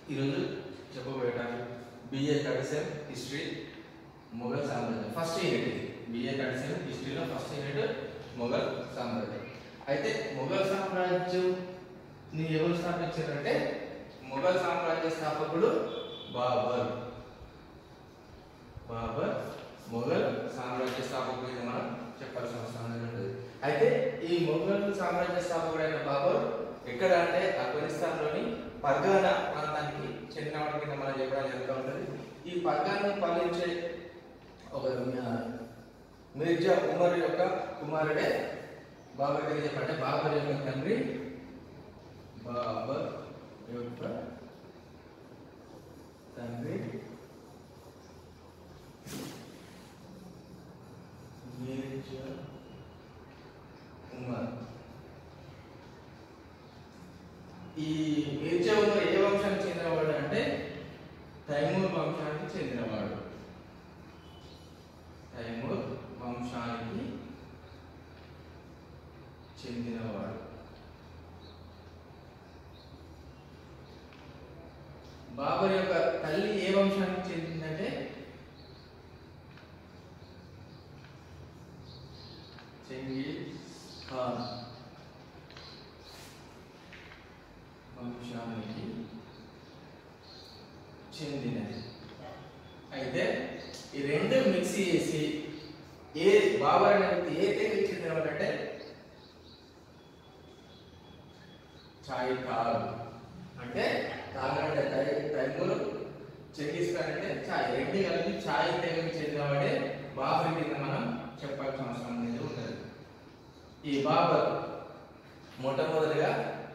ఈరోజు చెప్పబోయే topic BA కడిసెల్ హిస్టరీ మొఘల్ సామ్రాజ్యం ఫస్ట్ యూనిట్ ఇది బిఏ కడిసెల్ హిస్టరీలో ఫస్ట్ యూనిట్ మొఘల్ సామ్రాజ్యం అయితే మొఘల్ సామ్రాజ్యం ని ఎవరు స్థాపించారంటే మొఘల్ సామ్రాజ్య స్థాపకుడు బాబర్ బాబర్ మొఘల్ సామ్రాజ్య స్థాపకుడు ఇది మనం చెప్పాల్సిన అవసరం అనేది ఉంటుంది అయితే ఈ మొఘల్ సామ్రాజ్య స్థాపకుడైన బాబర్ ఎక్కడ అంటే ఆఫ్ఘనిస్తాన్లోని పర్గానా ప్రాంతానికి చెందినవాడి కింద మనం చెప్పడం జరుగుతూ ఉంటుంది ఈ పర్గాను పాలించే ఒక ఆ, మిర్జా ఉమర్ యొక్క కుమారుడే బాబర్ గారు చెప్పంటే బాబర్ యొక్క తండ్రి బాబర్ యొక్క తండ్రి మిర్జా ఉమర్ ఈ మిర్జా ఉమర్ ఏ వంశానికి చెందినవాడు అంటే తైమూర్ వంశానికి చెందినవాడు తైమూర్ వంశానికి చెందినవాడు బాబర్ యొక్క తల్లి ఏ వంశానికి చెందిందంటే చెంగిస్ ఖాన్ వంశానికి చెందినది అయితే ఈ రెండు మిక్స్ చేసి ఏ బాబర్ అనే వ్యక్తి ఏ తెగకి చెందినవాడు అంటే చాయ్ కాల్ అంటే తాగంటే తై తైమూరు చెంగిస్ ఖాన్ అంటే చాయ్ రెండు కలిపి చాయ్ తెగకి చెందినవాడే బాబర్ కింద మనం చెప్పాల్సిన అవసరం అనేది ఉంటుంది ఈ బాబర్ మొట్టమొదటిగా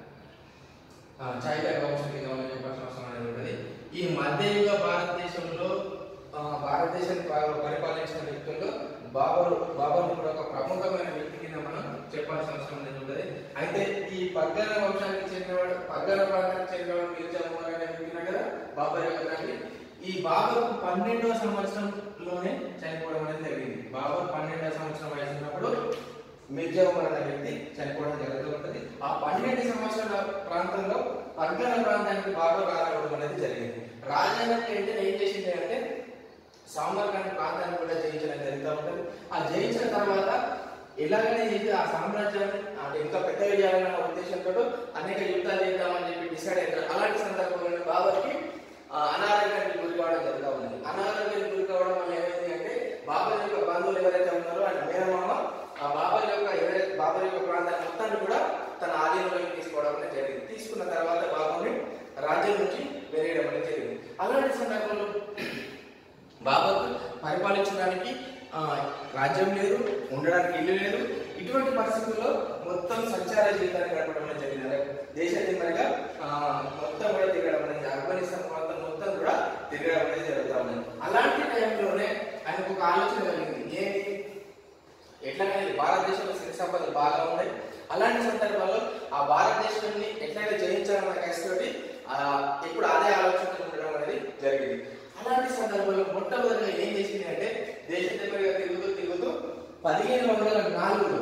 ఆ, చాయ్ తెగ వంశం కింద మనం చెప్పాల్సిన అవసరం అనేది ఉంటుంది ఈ మధ్యయుగ భారతదేశంలో ఆ, భారతదేశాన్ని ప- పరిపాలించిన వ్యక్తుల్లో బాబరు బాబర్ కూడా ఒక ప్రముఖమైన వ్యక్తి కింద మనం చెప్పాల్సిన అవసరం అనేది ఉంటుంది అయితే ఈ పగ్గన వంశానికి చెందినవాడు పగ్గన ప్రాంతానికి చెందినవాడు మిర్జా ఉమర్ అనే వ్యక్తి కదా బాబర్ యొక్క తండ్రి ఈ బాబర్ పన్నెండవ సంవత్సరంలోనే చనిపోవడం అనేది జరిగింది బాబర్ పన్నెండవ సంవత్సరం వయసు ఉన్నప్పుడు మిర్జా ఉమర్ అనే వ్యక్తి చనిపోవడం జరుగుతూ ఉంటుంది ఆ పన్నెండు సంవత్సరాల ప్రాంతంలో పగ్గన ప్రాంతానికి బాబర్ రావడం అనేది జరిగింది రాజధాని అంటే ఏం చేసింది అంటే సామ్రాజ్యాన్ని ప్రాంతాన్ని కూడా జయించడం జరుగుతూ ఉంటుంది ఆ జయించిన తర్వాత ఎలాగైనా చేసి ఆ సామ్రాజ్యాన్ని అంటే ఇంకా పెద్దగా చేయాలన్న ఉద్దేశంతో అనేక యుద్ధాలు చేద్దామని చెప్పి డిసైడ్ అయ్యారు అలాంటి సందర్భంలో బాబర్కి ఆ, అనారోగ్యానికి గురి కావడం జరుగుతూ ఉంది అనారోగ్యానికి గురి కావడం వల్ల ఏమైంది అంటే బాబర్ యొక్క బంధువులు ఎవరైతే ఉన్నారో ఆయన మేనమామ ఆ బాబర్ యొక్క ఎవరైతే బాబర్ యొక్క ప్రాంతాన్ని మొత్తాన్ని కూడా తన ఆధీనంలోకి తీసుకోవడం అనేది జరిగింది తీసుకున్న తర్వాత బాబర్ని రాజ్యం నుంచి వెరేయడం అనేది జరిగింది అలాంటి సందర్భంలో బాబర్ పరిపాలించడానికి ఆ, రాజ్యం లేదు ఉండడానికి ఇల్లు లేదు ఇటువంటి పరిస్థితుల్లో మొత్తం సంచార జీవితాన్ని గడపడం అనేది జరిగింది అదే దేశ దిమ్మరిగా ఆ, మొత్తం కూడా తిరగడం అనేది ఆఫ్ఘనిస్తాన్ ప్రాంతం మొత్తం కూడా తిరగడం అనేది జరుగుతూ ఉంది అలాంటి టైంలోనే ఆయనకు ఒక ఆలోచన కలిగింది ఏంటి ఎట్లయినా భారతదేశంలో సిరి సంపదలు బాగా ఉన్నాయి అలాంటి సందర్భాల్లో ఆ భారతదేశాన్ని ఎట్లయినా జయించాలన్న కసితోటి ఆ, ఎప్పుడు అదే ఆలోచన ఉండడం అనేది జరిగింది అలాంటి సందర్భంలో మొట్టమొదటిగా ఏం చేసింది అంటే దేశ దగ్గరగా తిరుగుతూ తిరుగుతూ పదిహేను వందల నాలుగులో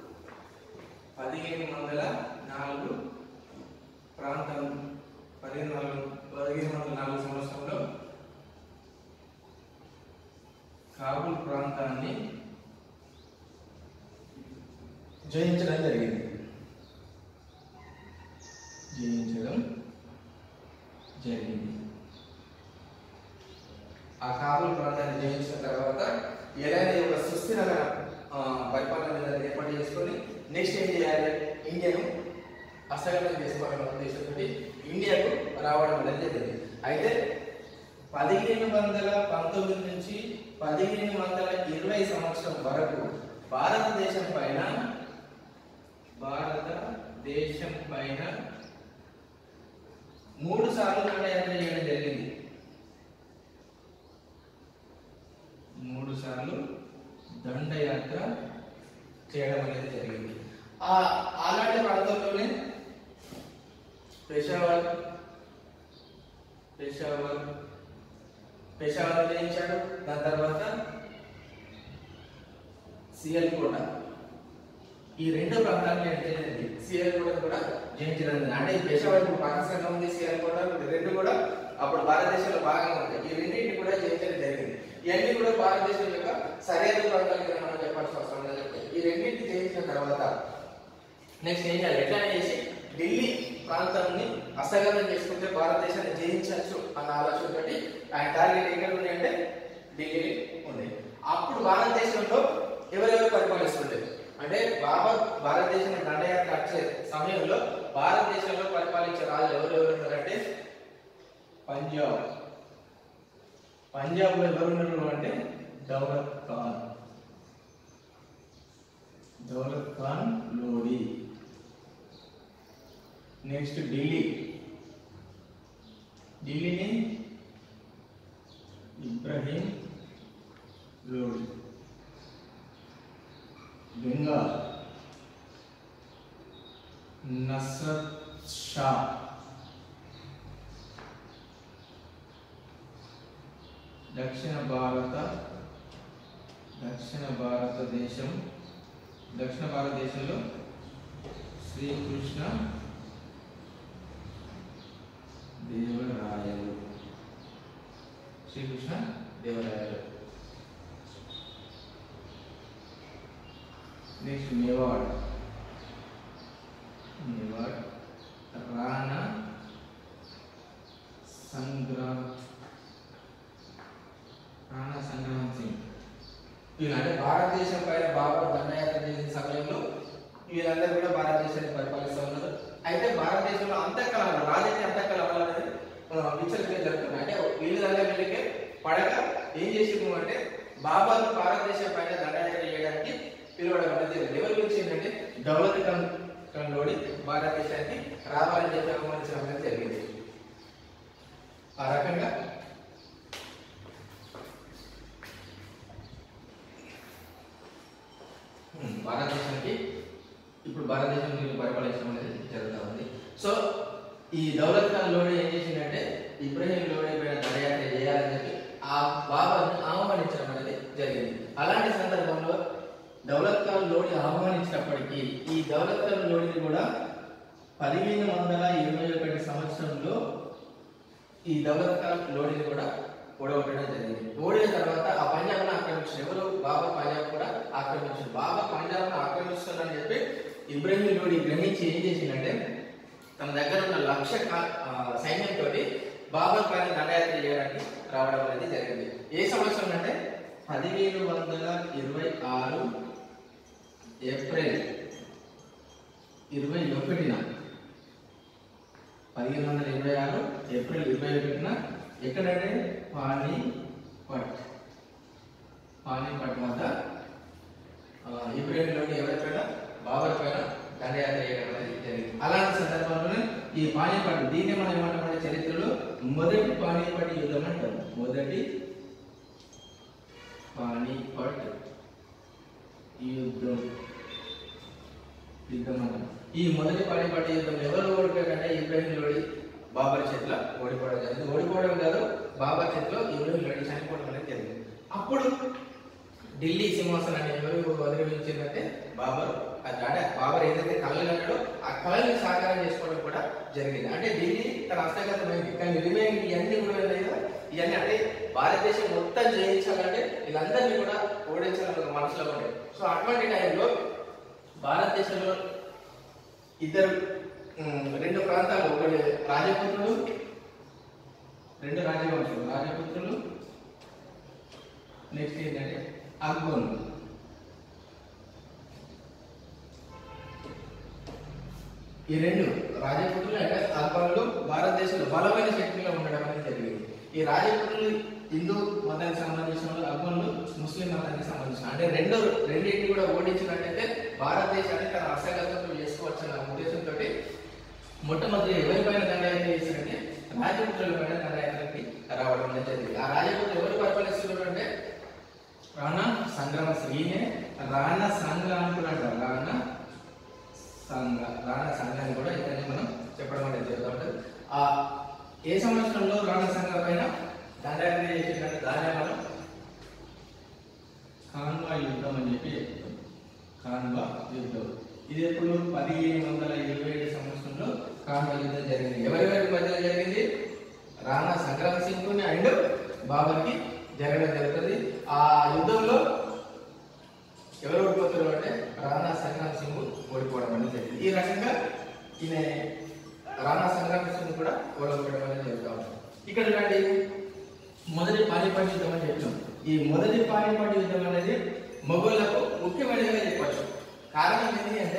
పదిహేను వందల నాలుగు ప్రాంతం పదిహేను నాలుగు పదిహేను వందల నాలుగు సంవత్సరంలో కాబూల్ ప్రాంతాన్ని జయించడం జరిగింది జయించడం జరిగింది ఆ కాబూల్ ప్రాంతాన్ని జయించిన తర్వాత ఎలాంటి ఒక సుస్థిరమైన ఆ, పరిపాలన విధానం ఏర్పాటు చేసుకొని నెక్స్ట్ ఏం చేయాలి ఇండియాను హస్తగతం చేసుకోవాలన్న ఉద్దేశంతో ఇండియాకు రావడం అనేది జరిగింది అయితే పదిహేను వందల పంతొమ్మిది నుంచి పదిహేను వందల ఇరవై సంవత్సరం వరకు భారతదేశం పైన భారతదేశం పైన మూడు సార్లు దండయాత్ర చేయడం జరిగింది మూడు సార్లు దండయాత్ర చేయడం అనేది జరిగింది ఆ అలాంటి ప్రాంతంలోనే పెషావర్ పెషావర్ పెషావర్ జయించాడు దాని తర్వాత సిఎల్ కోట ఈ రెండు ప్రాంతాలను ఏంటి సిఎల్ కోట కూడా జయించడం జరిగింది. అంటే ఈ పెషావర్ ఇప్పుడు పాకిస్తాన్ ఉంది సిఎల్ కోట ఈ రెండు కూడా అప్పుడు భారతదేశంలో భాగంగా ఉంటాయి ఈ రెండింటిని కూడా జయించడం జరిగింది ఇవన్నీ కూడా భారతదేశం యొక్క సరిహద్దు ప్రాంతాల కింద మనం చెప్పాల్సిన అవసరం లేదు ఈ రెండింటిని జయించిన తర్వాత నెక్స్ట్ ఏం చేయాలి ఎట్లా చేసి ఢిల్లీ ప్రాంతాన్ని హస్తగతం చేసుకుంటే భారతదేశాన్ని జయించవచ్చు అన్న ఆలోచనతోటి ఆయన టార్గెట్ ఎక్కడ ఉంది అంటే ఢిల్లీ ఉంది అప్పుడు భారతదేశంలో ఎవరెవరు పరిపాలిస్తుండేది అంటే బాబా భారతదేశం దండయాత్ర వచ్చే సమయంలో భారతదేశంలో పరిపాలించే రాజులు ఎవరెవరు ఉన్నారంటే పంజాబ్ పంజాబ్ లో ఎవరు ఉన్నారు అంటే దౌలత్ ఖాన్ దౌలత్ ఖాన్ లోడి నెక్స్ట్ ఢిల్లీ ఢిల్లీని ఇబ్రహీం లోడి బెంగాల్ నస్రత్ షా దక్షిణ భారత దక్షిణ భారతదేశం దక్షిణ భారతదేశంలో శ్రీకృష్ణ దేవరాయలు శ్రీకృష్ణ దేవరాయలు నెక్స్ట్ మేవాడ్ మేవాడ్ రాణా సంగ్రామ్ రాణా సంగ్రామ్ సింగ్ వీళ్ళంటే భారతదేశం పైన బాబర్ దండయాత్ర చేసిన సమయంలో వీళ్ళందరూ కూడా భారతదేశాన్ని పరిపాలిస్తూ ఉన్నారు అయితే భారతదేశంలో అంతఃకలహాలు రాజకీయ అంతఃకలహాలు అనేది విచ్చలవిడిగా జరుగుతున్నాయి అంటే వీళ్ళ దగ్గర వీళ్ళకే పడక ఏం చేసిండు అంటే బాబాను భారతదేశం పైన దండయాత్ర చేయడానికి పిలవడం అనేది జరిగింది ఎవరి గురించి ఏంటంటే దౌలత్ ఖాన్ ఖాన్లోడి భారతదేశానికి రావాలని చెప్పి ఆహ్వానించడం అనేది జరిగింది ఆ రకంగా ఉమ్, భారతదేశానికి ఇప్పుడు భారతదేశం వీళ్ళు పరిపాలించడం అనేది జరుగుతూ ఉంది సో ఈ దౌలత్ ఖాన్ లోడే ఏం చేసిందంటే ఇబ్రహీం లోడే పైన దండయాత్ర చేయాలని చెప్పి ఆ బాబాను ఆహ్వానించడం అనేది జరిగింది అలాంటి సందర్భంలో దౌలత్ ఖాన్ లోడి ఆహ్వానించినప్పటికీ ఈ దౌలత్ ఖాన్ లోడిని కూడా పదిహేను వందల ఇరవై ఒకటి సంవత్సరంలో ఈ దౌలత్ ఖాన్ లోడిని కూడా ఓడగొట్టడం జరిగింది ఓడిన తర్వాత ఆ పంజాబ్ను ఆక్రమించారు ఎవరు బాబా పంజాబ్ కూడా ఆక్రమించారు బాబా పంజాబ్ను ఆక్రమిస్తున్నారని చెప్పి ఇబ్రహీం లోడి గ్రహించి ఏం చేసిందంటే తన దగ్గర ఉన్న లక్ష కా- ఆ, సైన్యంతో బాబర్ పైన దండయాత్ర చేయడానికి రావడం అనేది జరిగింది ఏ సంవత్సరం అంటే పదిహేను వందల ఇరవై ఆరు ఏప్రిల్ ఇరవై ఒకటిన పదిహేను వందల ఇరవై ఆరు ఏప్రిల్ ఇరవై ఒకటిన ఎక్కడంటే పానీపట్ పానీపట్ వద్ద ఆ, ఇబ్రహీం లోని ఎవరి పైన బాబర్ పైన దండయాత్ర చేయడం అనేది జరిగింది అలాంటి సందర్భంలోనే ఈ పానీపట్ దీన్ని మనం ఏమంటామంటే చరిత్రలో మొదటి పానీపట్ యుద్ధం అంటాం మొదటి పానీపట్ యుద్ధం యుద్ధం అంటాం ఈ మొదటి పానీపట్ యుద్ధం ఎవరు ఓడిపోయారంటే ఇబ్రహీం లోడి బాబర్ చేతిలో ఓడిపోవడం జరిగింది ఓడిపోవడం కాదు బాబర్ చేతిలో ఇబ్రహీం లోడి చనిపోవడం అనేది జరిగింది అప్పుడు ఢిల్లీ సింహాసనాన్ని ఎవరు అధిరోహించిందంటే బాబర్ అది అంటే బాబర్ ఏదైతే కళలు కన్నాడో ఆ కళల్ని సాకారం చేసుకోవడం కూడా జరిగింది అంటే ఢిల్లీ తన హస్తగతమైంది కానీ రిమైన్ ఇవన్నీ కూడా ఉన్నాయి కదా ఇవన్నీ అంటే భారతదేశం మొత్తం జయించాలంటే వీళ్ళందరినీ కూడా ఓడించాలని ఒక మనసులో ఉండే సో అటువంటి టైంలో భారతదేశంలో ఇద్దరు ఉమ్, రెండు ప్రాంతాలు ఒకటి రాజపుత్రులు రెండు రాజవంశులు రాజపుత్రులు నెక్స్ట్ ఏంటంటే అక్బరులు ఈ రెండు రాజపుత్రులు అంటే అక్బరులు భారతదేశంలో బలమైన శక్తిగా ఉండడం అనేది జరిగింది ఈ రాజపుత్రులు హిందూ మతానికి సంబంధించిన వాళ్ళు, అక్బరులు ముస్లిం మతానికి సంబంధించిన అంటే రెండు రెండింటిని కూడా ఓడించినట్టయితే భారతదేశాన్ని తన హస్తగతం చేసుకోవచ్చు అన్న ఉద్దేశంతో మొట్టమొదటి ఎవరిపైన దండయాత్ర చేశారంటే రాజపుత్రుల పైన దండయాత్రకి రావడం అనేది జరిగింది ఆ రాజపుత్రులు ఎవరు పరిపాలిస్తున్నారు అంటే రాణా సంగ్రామ శ్రీనే రాణా సంఘ అనుకున్నాడు రాణా సంఘ రాణా సంఘాన్ని కూడా ఇతన్ని మనం చెప్పడం అనేది జరుగుతూ ఉంటుంది ఆ ఏ సంవత్సరంలో రాణా సంఘ పైన దండయాత్ర చేసిందంటే దాన్ని మనం కాన్వా యుద్ధం అని చెప్పి చెప్తాం కాన్వా యుద్ధం ఇది ఎప్పుడు పదిహేను వందల ఇరవై ఏడు సంవత్సరంలో కాన్వా యుద్ధం జరిగింది ఎవరెవరి మధ్యలో జరిగింది రాణా సంగ్రామ్ సింగ్ అండ్ బాబర్కి జరగడం జరుగుతుంది ఆ యుద్ధంలో ఎవరు ఓడిపోతారు అంటే రాణా సంగ్రామ్ సింగ్ ఓడిపోవడం అనేది జరిగింది ఈ రకంగా ఈయన రాణా సంగ్రామ్ సింగ్ కూడా ఓడిపోవడం అనేది జరుగుతూ ఉంటుంది ఇక్కడ చూడండి మొదటి పానిపట్ యుద్ధం అని చెప్పినాం ఈ మొదటి పానిపట్ యుద్ధం అనేది మొఘలులకు ముఖ్యమైనదిగా చెప్పచ్చు కారణం ఏంటి అంటే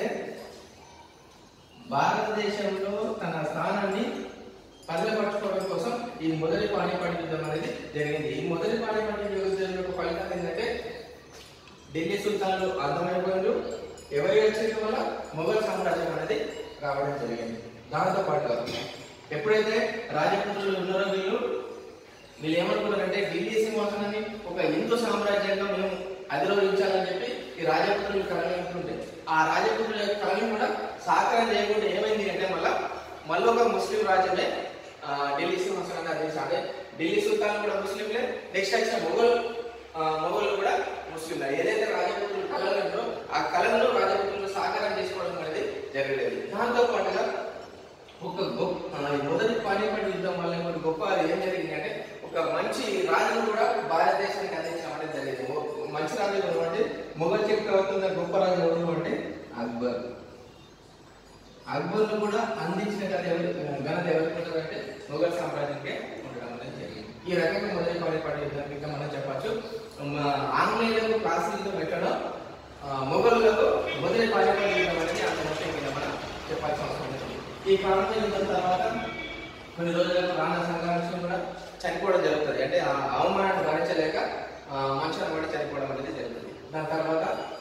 భారతదేశంలో తన స్థానాన్ని పదిలపరచుకోవడం కోసం ఈ మొదటి పానిపట్ యుద్ధం అనేది జరిగింది ఈ మొదటి పానిపట్ యుద్ధం యొక్క ఫలితం ఏంటంటే ఢిల్లీ సుల్తాన్లు అర్థమైపోయారు ఎవరి వచ్చేయడం వల్ల మొఘల్ సామ్రాజ్యం అనేది రావడం జరిగింది దాంతో పాటుగా ఎప్పుడైతే రాజపుత్రులు ఉన్నారో వీళ్ళు వీళ్ళు ఏమనుకున్నారంటే ఢిల్లీ సింహాసనాన్ని ఒక హిందూ సామ్రాజ్యంగా మేము అధిరోహించాలని చెప్పి ఈ రాజపుత్రులు కలగలుగుతుంటే ఆ రాజపుత్రుల యొక్క కళని కూడా సాకారం చేయకుండా ఏమైంది అంటే మళ్ళా మళ్ళీ ఒక ముస్లిం రాజ్యమే ఆ, ఢిల్లీ సింహాసనాన్ని అధించాలి ఢిల్లీ సుల్తాన్ కూడా ముస్లింలే నెక్స్ట్ వచ్చిన మొఘల్ ఆ, మొఘలు కూడా ముస్లింలే ఏదైతే రాజపుత్రులు కళలు ఉన్నారో ఆ కళలను రాజపుత్రులు సాకారం చేసుకోవడం అనేది జరగలేదు దాంతో పాటుగా ఒక గొప్ప ఆ, ఈ మొదటి పానిపట్ యుద్ధం వల్ల ఇంకొక గొప్ప ఏం జరిగింది అంటే ఒక మంచి రాజును కూడా భారతదేశానికి అందించడం అనేది జరిగింది ఓ- మంచి రాజు ఎవరు అంటే మొఘల్ చక్రవర్తి గొప్ప రాజు ఎవరు అంటే అక్బర్ అక్బర్ కూడా అందించిన కథ ఎవరు ఘనత ఎవరికి అంటే మొఘల్ సామ్రాజ్యానికి ఉండడం అనేది జరిగింది ఈ రకంగా మొదటి పానిపట్ యుద్ధం ఇంకా మనం చెప్పచ్చు మన ఆంగ్లేయులకు క్లాసులతో పెట్టడం ఆ, మొఘలులకు మొదటి పానిపట్ యుద్ధం అనేది అంత ముఖ్యంగా మనం చెప్పాల్సిన అవసరం ఉంది ఈ ప్రాంతం యుద్ధం తర్వాత కొన్ని రోజులకు రాణా సంఘర్షణ కూడా చనిపోవడం జరుగుతుంది అంటే ఆ అవమానాన్ని భరించలేక ఆ, మంచం కూడా చనిపోవడం అనేది జరుగుతుంది దాని తర్వాత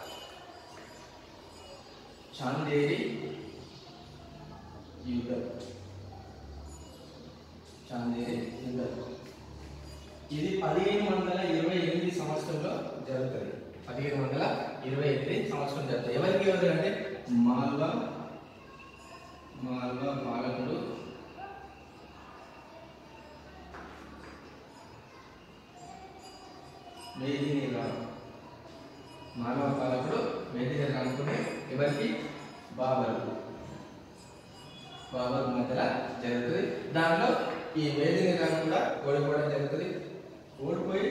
చాందేరి యుద్ధం చాందేరి యుద్ధం ఇది పదిహేను వందల ఇరవై ఎనిమిది సంవత్సరంలో జరుగుతుంది పదిహేను వందల ఇరవై ఎనిమిది సంవత్సరం జరుగుతుంది ఎవరికి ఎవరు అంటే మాల్వా మాల్వా పాలకుడు మేదిని రావు మానవ పాలకుడు మేదిని రాముకుని ఎవరికి బాబర్ బాబర్ మధ్యలో జరుగుతుంది దానిలో ఈ మేదిని రాము కూడా ఓడిపోవడం జరుగుతుంది ఓడిపోయి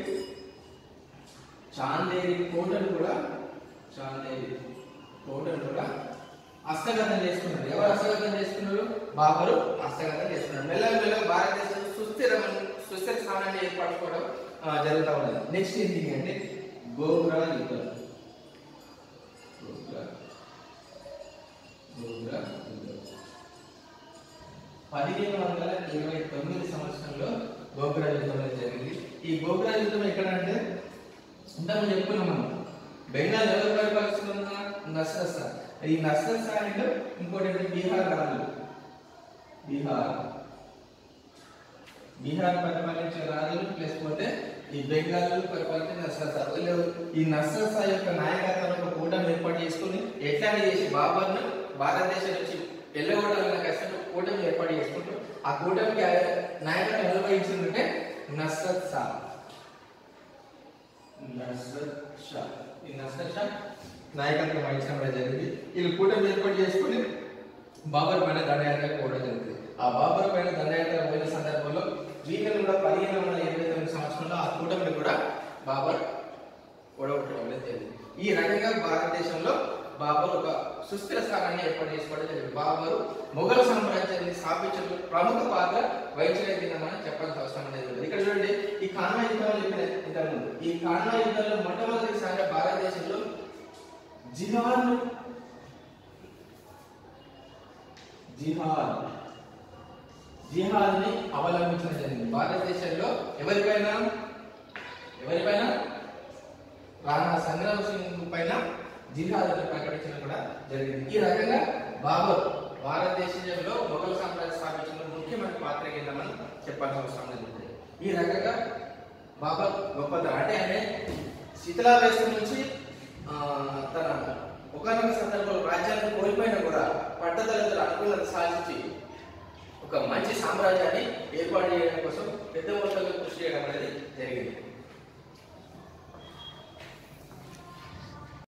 చాందేరి కోటను కూడా చాందేరి కోటను కూడా హస్తగతం చేసుకున్నారు ఎవరు హస్తగతం చేసుకున్నారు బాబరు హస్తగతం చేసుకున్నారు మెల్లగా మెల్లగా భారతదేశం సుస్థిరమైన సుస్థిర స్థానాన్ని ఏర్పరచుకోవడం ఆ, జరుగుతూ ఉన్నది నెక్స్ట్ ఏంటి అంటే గోపుర యుద్ధం గోపుర గోపుర యుద్ధం పదిహేను వందల ఇరవై తొమ్మిది సంవత్సరంలో గోపుర యుద్ధం అనేది జరిగింది ఈ గోపుర యుద్ధం ఎక్కడ అంటే ఇంతకుముందు చెప్పుకున్నాం మనం బెంగాల్ ఎవరు పరిపాలిస్తున్నా నస్రత్ షా. ఈ నస్రత్ షా అంటే ఇంకోటి ఏంటి బీహార్ రాజులు బీహార్ బీహార్ పరిపాలించే రాజులు ప్లస్ పోతే ఈ బెంగాల్ పరిపాలించే నస్రత్ షా. వీళ్ళు ఈ నస్రత్ షా యొక్క నాయకత్వంలో ఒక కూటమి ఏర్పాటు చేసుకుని ఎట్లా చేసి బాబర్ను భారతదేశం నుంచి వెళ్ళగొట్టాలన్న కష్టం కూటమి ఏర్పాటు చేసుకుంటూ ఆ కూటమికి ఆ నాయకత్వం ఎవరు వహించిందంటే నస్రత్ షా నస్రత్ షా ఈ నస్రత్ షా నాయకత్వం వహించడం అనేది జరిగింది వీళ్ళు కూటమి ఏర్పాటు చేసుకుని బాబర్ పైన దండయాత్రకు పోవడం జరుగుతుంది ఆ బాబర్ పైన దండయాత్ర పోయిన సందర్భంలో వీళ్ళని కూడా పదిహేను వందల ఇరవై తొమ్మిది సంవత్సరంలో ఆ కూటమిని కూడా బాబర్ ఓడగొట్టడం అనేది జరిగింది ఈ రకంగా భారతదేశంలో బాబర్ ఒక సుస్థిర స్థానాన్ని ఏర్పాటు చేసుకోవడం జరిగింది బాబరు మొఘల్ సామ్రాజ్యాన్ని స్థాపించడంలో ప్రముఖ పాత్ర వహించడం కింద మనం చెప్పాల్సిన అవసరం అనేది ఉంది. ఇక్కడ చూడండి ఈ కాన్వా యుద్ధంలో చెప్పిన ఇంతకుముందు ఈ కాన్వా యుద్ధంలో మొట్టమొదటిసారిగా భారతదేశంలో జిహాద్ జిహాద్ జిహాద్ ని అవలంబించడం జరిగింది భారతదేశంలో ఎవరిపైన ఎవరిపైన రాణా సంగ్రామ్ సింగ్ పైన జిహాద్ ప్రకటించడం కూడా జరిగింది ఈ రకంగా బాబర్ భారతదేశంలో మొఘల్ సామ్రాజ్యం స్థాపించడంలో ముఖ్యమైన పాత్ర కింద మనం చెప్పాల్సిన అవసరం లేదు ఈ రకంగా బాబర్ గొప్పతనం అంటే ఆయన శిథిలావేశం నుంచి ఆ, తన ఒకనొక సందర్భంలో రాజ్యాన్ని కోల్పోయినా కూడా పట్టదలతో అనుకూలత సాధించి ఒక మంచి సామ్రాజ్యాన్ని ఏర్పాటు చేయడం కోసం పెద్ద మొత్తంలో కృషి చేయడం అనేది జరిగింది